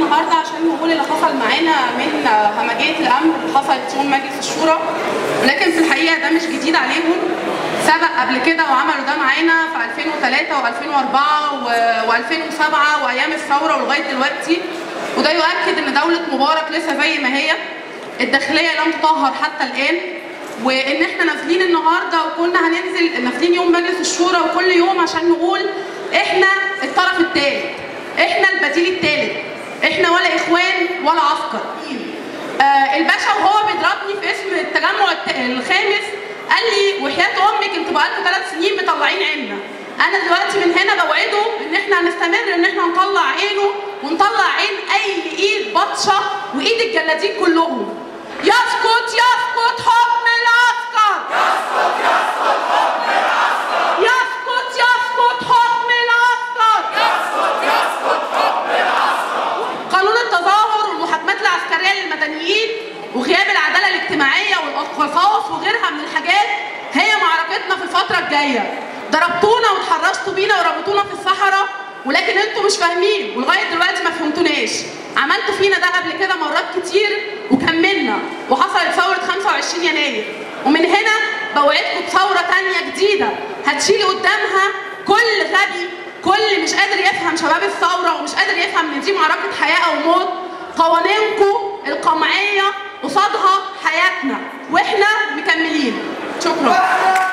النهارده عشان نقول اللي حصل معانا من همجيه الامر اللي حصلت يوم مجلس الشورى ولكن في الحقيقه ده مش جديد عليهم سبق قبل كده وعملوا ده معانا في 2003 و2004 و2007 وايام الثوره ولغايه دلوقتي وده يؤكد ان دوله مبارك لسه زي ما هي الداخليه لم تطهر حتى الان وان احنا نازلين النهارده وكنا هننزل نازلين يوم مجلس الشورى وكل يوم عشان نقول احنا الطرف الثالث احنا البديل الثالث احنا ولا اخوان ولا عسكر آه الباشا وهو بيضربني في اسم التجمع الت- الخامس قال لي وحياه امك انتوا بقالكم ثلاث سنين مطلعين عيننا انا دلوقتي من هنا بوعده ان احنا هنستمر ان احنا نطلع عينه ونطلع عين اي ايد بطشه وايد الجلادين كلهم يسقط يسقط حكم العسكر يسقط يسقط حكم العسكر قانون التظاهر والمحاكمات العسكريه للمدنيين وغياب العداله الاجتماعيه والقصاص وغيرها من الحاجات هي معركتنا في الفتره الجايه ضربتونا وتحرشتوا بينا وربطونا في الصحراء ولكن انتوا مش فاهمين ولغايه دلوقتي ما فهمتوناش عملتوا فينا ده قبل كده مرات كتير وكملنا وحصلت ثوره 25 يناير ومن هنا بوعدكم بثوره تانية جديده هتشيلي قدامها كل غبي كل مش قادر يفهم شباب الثوره ومش قادر يفهم ان دي معركه حياه او موت قوانينكم القمعيه قصادها حياتنا واحنا مكملين شكرا